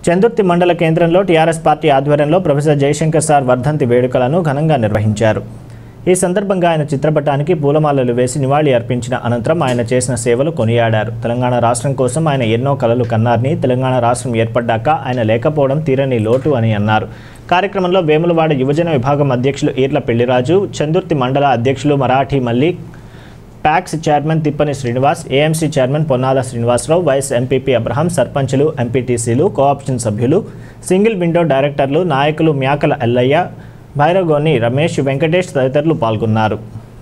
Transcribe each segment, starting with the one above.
చందుర్తి మండల కేంద్రంలో TRS party ఆధ్వర్యంలో ప్రొఫెసర్ జయశంకర్ సార్ వర్ధంతి వేడుకలను ఘనంగా నిర్వహించారు ఈ సందర్భంగా ఆయన చిత్రపటానికి పూలమాలలు వేసి నివాళి అర్పించిన అనంతరం ఆయన చేసిన సేవలు కొనియాడారు తెలంగాణ రాష్ట్రం కోసం ఆయన ఎన్నో కలలు కన్నారని తెలంగాణ రాష్ట్రం ఏర్పడ్డాక ఆయన లేకపోవడం తీరని లోటు అని అన్నారు కార్యక్రమంలో వేములవాడ యువజన విభాగం అధ్యక్షులు ఈర్ల పెళ్లిరాజు చందుర్తి మండల అధ్యక్షులు Marathi Mallik PACS chairman Tippani Srinivas AMC chairman Ponnala Srinivasa Rao vice MPP Abraham సర్పంచులు ఎంపీటీసీలు కోఆప్షన్ సభ్యులు సింగిల్ విండో డైరెక్టర్లు నాయకులు మ్యాకల ఎల్లయ్య భైరగోని రమేష్ వెంకటేష్ తదితరులు పాల్గొన్నారు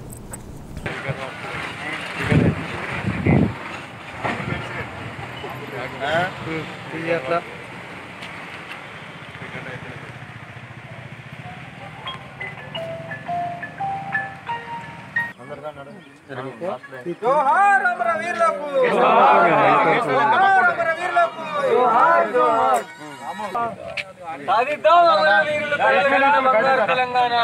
జోహార్ అమర వీరులకు జోహార్ అమర వీరులకు జోహార్ జోహార్ సాధిద్దాం అమర వీరుల తెలంగాణ బంగారు తెలంగాణ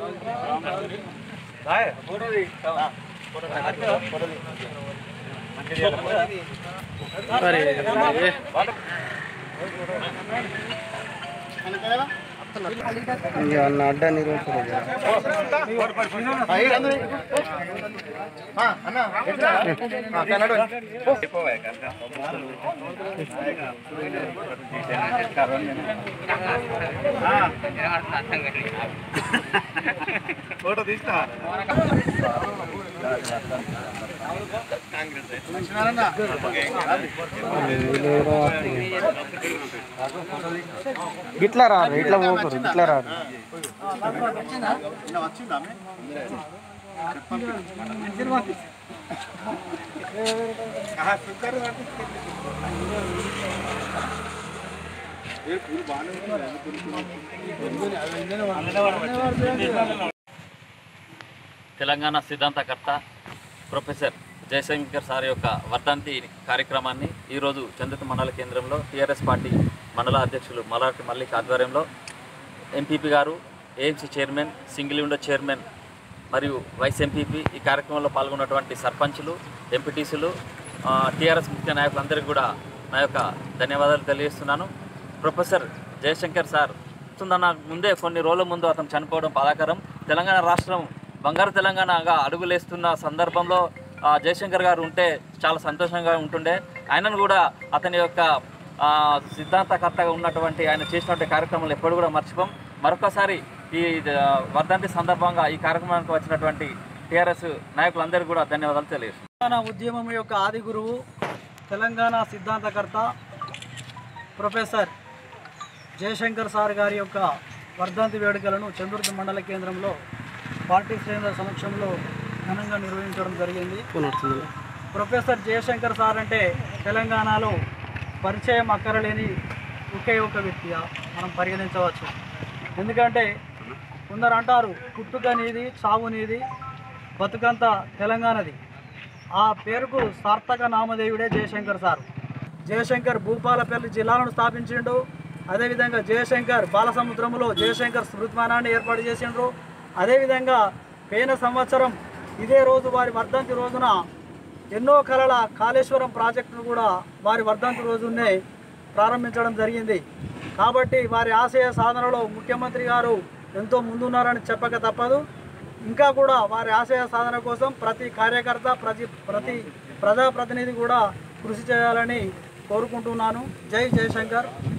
ఇట్లా రారు ఇట్లా పోకరు ఇట్లా రారు తెలంగాణ సిద్ధాంతకర్త ప్రొఫెసర్ జయశంకర్ సార్ యొక్క వర్ధంతి కార్యక్రమాన్ని ఈరోజు చంద్రత మండల కేంద్రంలో టీఆర్ఎస్ పార్టీ మండల అధ్యక్షులు మలాటి మల్లిక్ ఆధ్వర్యంలో ఎంపీపీ గారు AMC chairman single window chairman మరియు వైస్ ఎంపీపీ ఈ కార్యక్రమంలో పాల్గొన్నటువంటి సర్పంచులు ఎంపీటీసీలు టీఆర్ఎస్ ముఖ్య నాయకులందరికీ కూడా నా యొక్క ధన్యవాదాలు తెలియజేస్తున్నాను ప్రొఫెసర్ జయశంకర్ సార్ వస్తుందన్న ముందే కొన్ని రోజుల ముందు అతను చనిపోవడం బాధాకరం తెలంగాణ రాష్ట్రం బంగారు తెలంగాణగా అడుగులేస్తున్న సందర్భంలో ఆ, జయశంకర్ గారు ఉంటే చాలా సంతోషంగా ఉంటుండే ఆయనను కూడా అతని యొక్క ఆ, సిద్ధాంతకర్తగా ఉన్నటువంటి ఆయన చేసినటువంటి కార్యక్రమాలు ఎప్పుడు కూడా మర్చిపోం మరొకసారి ఈ ఆ, వర్ధంతి సందర్భంగా ఈ కార్యక్రమానికి వచ్చినటువంటి టీఆర్ఎస్ నాయకులందరికీ కూడా ధన్యవాదాలు తెలియజేస్తున్నాను తెలంగాణ ఉద్యమం యొక్క ఆది గురువు తెలంగాణ సిద్ధాంతకర్త ప్రొఫెసర్ జయశంకర్ సార్ గారి యొక్క వర్ధంతి వేడుకలను చంద్రుతి మండల కేంద్రంలో పార్టీ శ్రేణుల సమక్షంలో ఘనంగా నిర్వహించడం జరిగింది ప్రొఫెసర్ జయశంకర్ సార్ అంటే తెలంగాణలో పరిచయం అక్కరలేని ఒకే ఒక వ్యక్తిగా మనం పరిగణించవచ్చు ఎందుకంటే కొందరు అంటారు పుట్టుక నీది చావు నీది బతుకంత తెలంగాణది ఆ పేరుకు సార్థక నామదేవుడే జయశంకర్ సార్ జయశంకర్ భూపాలపల్లి జిల్లాలను స్థాపించిండు అదేవిధంగా జయశంకర్ బాలసముద్రంలో జయశంకర్ స్మృతిమానాన్ని ఏర్పాటు చేసిండ్రు అదేవిధంగా పోయిన సంవత్సరం ఇదే రోజు వారి వర్ధంతి రోజున ఎన్నో కళల కాళేశ్వరం ప్రాజెక్టును కూడా వారి వర్ధంతి రోజునే ప్రారంభించడం జరిగింది కాబట్టి వారి ఆశయ సాధనలో ముఖ్యమంత్రి గారు ఎంతో ముందున్నారని చెప్పక తప్పదు ఇంకా కూడా వారి ఆశయ సాధన కోసం ప్రతి కార్యకర్త ప్రతి ప్రతి ప్రజాప్రతినిధి కూడా కృషి చేయాలని కోరుకుంటున్నాను జై జయశంకర్